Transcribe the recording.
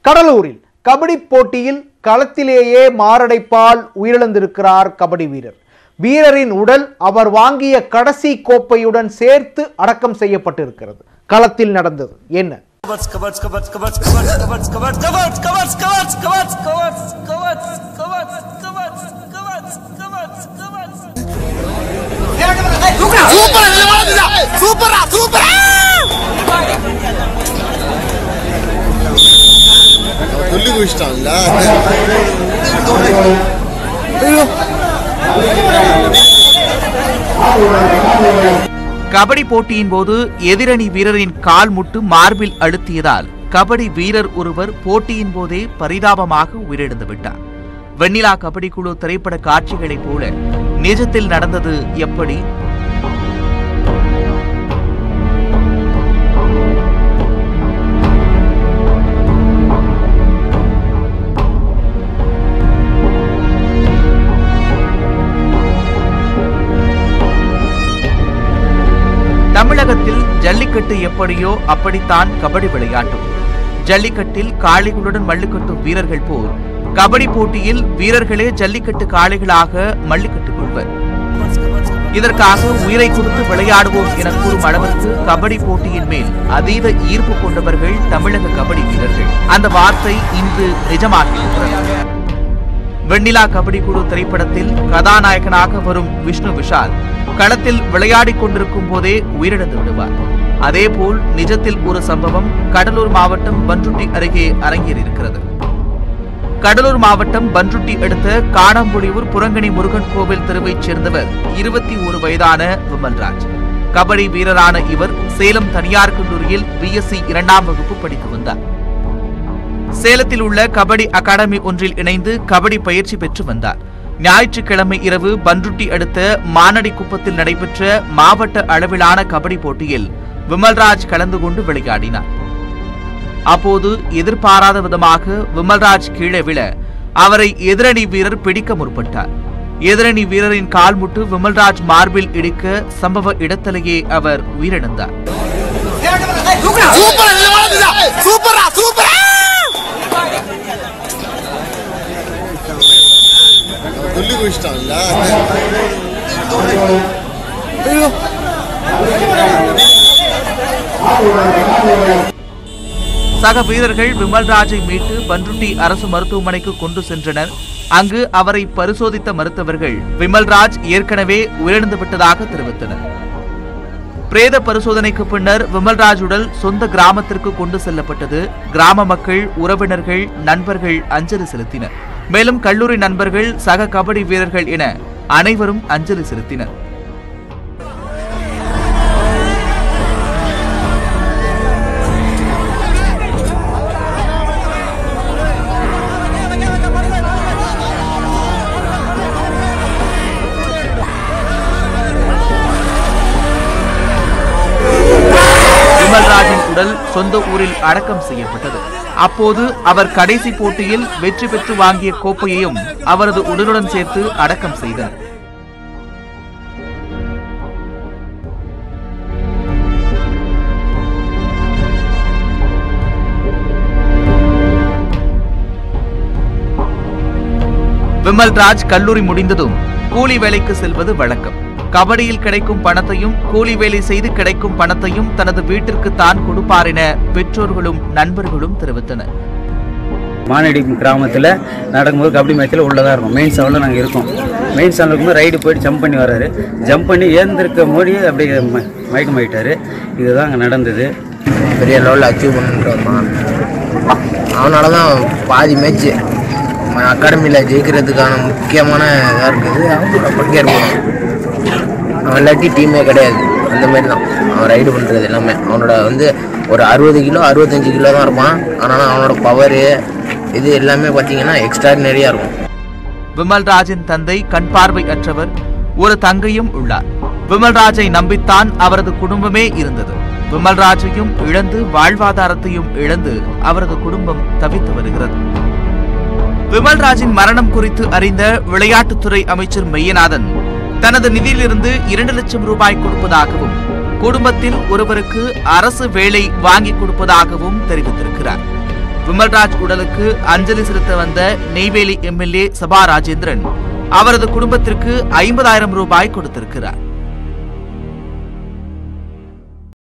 கடலூரில் கபடி போட்டியில் களத்திலேயே மாரடைப்பால் உயிரிழந்திருக்கிறார் கபடி வீரர் வீரரின் உடல் அவர் வாங்கிய கடைசி கோப்பையுடன் சேர்த்து அடக்கம் செய்யப்பட்டிருக்கிறது களத்தில் நடந்தது என்ன Kavats, kavats, kavats, kavats, kavats, kavats, kavats, kavats, kavats, kavats, kavats, kavats, kavats, kavats, kavats, kavats, kavats, kavats. சூப்பரா சூப்பரா சூப்பரா சொல்லி குடிச்சிட்டான்ல கபடி போட்டியின் போது எதிரணி வீரரின் கால் முட்டு மார்பில் அழுத்தியதால் கபடி வீரர் ஒருவர் போட்டியின் போதே பரிதாபமாக உயிரிழந்து விட்டார் வெண்ணிலா கபடி குழு திரைப்பட காட்சிகளைப் போல நிஜத்தில் நடந்தது எப்படி தமிழகத்தில் ஜல்லிக்கட்டு எப்படியோ அப்படித்தான் கபடி விளையாட்டும் ஜல்லிக்கட்டில் காளைகளுடன் மல்லுக்கட்டும் வீரர்கள் போல் கபடி போட்டியில் வீரர்களே ஜல்லிக்கட்டு காளைகளாக மல்லுக்கட்டுக் கொள்வர் இதற்காக உயிரை கொடுத்து விளையாடுவோம் என கூறும் அளவிற்கு கபடி போட்டியின் மேல் அதீத ஈர்ப்பு கொண்டவர்கள் தமிழக கபடி வீரர்கள் அந்த வார்த்தை இன்று நிஜமாகியிருக்கிறது வெண்ணிலா கபடி குழு திரைப்படத்தில் கதாநாயகனாக வரும் விஷ்ணு விஷால் களத்தில் விளையாடிக் கொண்டிருக்கும் போதே உயிரிழந்து விடுவார் அதேபோல் நிஜத்தில் ஒரு சம்பவம் கடலூர் மாவட்டம் பன்ருட்டி அருகே அரங்கேறியிருக்கிறது கடலூர் மாவட்டம் பன்ருட்டி அடுத்த காணம்புலியூர் புறங்கனி முருகன் கோவில் தெருவைச் சேர்ந்தவர் இருபத்தி ஒரு வயதான விமல்ராஜ் கபடி வீரரான இவர் சேலம் தனியார் கல்லூரியில் பிஎஸ்சி இரண்டாம் வகுப்பு படித்து வந்தார் சேலத்தில் உள்ள கபடி அகாடமி ஒன்றில் இணைந்து கபடி பயிற்சி பெற்று வந்தார் ஞாயிற்றுக்கிழமை இரவு பன்ருட்டி அடுத்த மானடி குப்பத்தில் நடைபெற்ற மாவட்ட அளவிலான கபடி போட்டியில் விமல்ராஜ் கலந்து கொண்டு விளையாடினார் அப்போது எதிர்பாராத விதமாக விமல்ராஜ் கீழே விழ அவரை எதிரணி வீரர் பிடிக்க முற்பட்டார் எதிரணி வீரரின் கால் முட்டு விமல்ராஜ் மார்பில் இடிக்க சம்பவ இடத்திலேயே அவர் உயிரிழந்தார் சூப்பரா சூப்பரா சூப்பரா சொல்லி குடிச்சிட்டான்ல சக வீரர்கள் விமல்ராஜை மீட்டு பன்ருட்டி அரசு மருத்துவமனைக்கு கொண்டு சென்றனர் அங்கு அவரை பரிசோதித்த மருத்துவர்கள் விமல்ராஜ் ஏற்கனவே உயிரிழந்து விட்டதாக தெரிவித்தனர் பிரேத பரிசோதனைக்கு பின்னர் விமல்ராஜ் உடல் சொந்த கிராமத்திற்கு கொண்டு செல்லப்பட்டது கிராம மக்கள் உறவினர்கள் நண்பர்கள் அஞ்சலி செலுத்தினர் மேலும் கல்லூரி நண்பர்கள் சக கபடி வீரர்கள் என அனைவரும் அஞ்சலி செலுத்தினர் விமல்ராஜின் உடல் சொந்த ஊரில் அடக்கம் செய்யப்பட்டது அப்போது அவர் கடைசி போட்டியில் வெற்றி பெற்று வாங்கிய கோப்பையையும் அவரது உடலுடன் சேர்த்து அடக்கம் செய்தனர் விமல்ராஜ் கல்லூரி முடிந்ததும் கூலி வேலைக்கு செல்வது வழக்கம் கபடியில் கிடைக்கும் பணத்தையும் கூலி வேலை செய்து கிடைக்கும் பணத்தையும் தனது வீட்டிற்கு தான் கொடுப்பார் என பெற்றோர்களும் நண்பர்களும் தெரிவித்தனர் மானடி கிராமத்தில் நடக்கும்போது கபடி மேட்ச்சில் உள்ளதாக இருக்கும் மெயின் செவனில் நாங்கள் இருக்கோம் மெயின் செவனில் இருக்கும்போது ரைடு போயிட்டு ஜம்ப் பண்ணி வர்றாரு ஜம்ப் பண்ணி ஏந்திருக்க மோடி அப்படியே ம- மயக்கமாயிட்டாரு இதுதான் அங்கே நடந்தது பெரிய லெவலில் அச்சீவ் பண்ணிட்டு வந்தான் அவனால தான் பாதி மேட்ச்சு அகாடமியில் ஜெயிக்கிறதுக்கான முக்கியமான இதாக இருக்குது அவன் பங்கேற்கணும் அவன் இல்லாட்டி டீமே கிடையாது அந்த மாதிரி தான் அவன் ரைடு பண்ணுறது எல்லாமே அவனோட வந்து ஒரு அறுபது கிலோ அறுபத்தஞ்சு கிலோ தான் இருப்பான் ஆனாலும் அவனோட பவரு இது எல்லாமே பார்த்தீங்கன்னா எக்ஸ்ட்ராடினரியாக இருக்கும் விமல்ராஜின் தந்தை கண் பார்வை அற்றவர் ஒரு தங்கையும் உள்ளார் விமல்ராஜை நம்பித்தான் அவரது குடும்பமே இருந்தது விமல்ராஜையும் இழந்து வாழ்வாதாரத்தையும் இழந்து அவரது குடும்பம் தவித்து வருகிறது விமல்ராஜின் மரணம் குறித்து அறிந்த விளையாட்டுத்துறை அமைச்சர் மெய்யநாதன் தனது நிதியிலிருந்து இரண்டு லட்சம் ரூபாய் கொடுப்பதாகவும் குடும்பத்தில் ஒருவருக்கு அரசு வேலை வாங்கி கொடுப்பதாகவும் தெரிவித்திருக்கிறார் விமல்ராஜ் உடலுக்கு அஞ்சலி செலுத்த வந்த நெய்வேலி எம்எல்ஏ சபா ராஜேந்திரன் அவரது குடும்பத்திற்கு ஐம்பதாயிரம் ரூபாய் கொடுத்திருக்கிறார்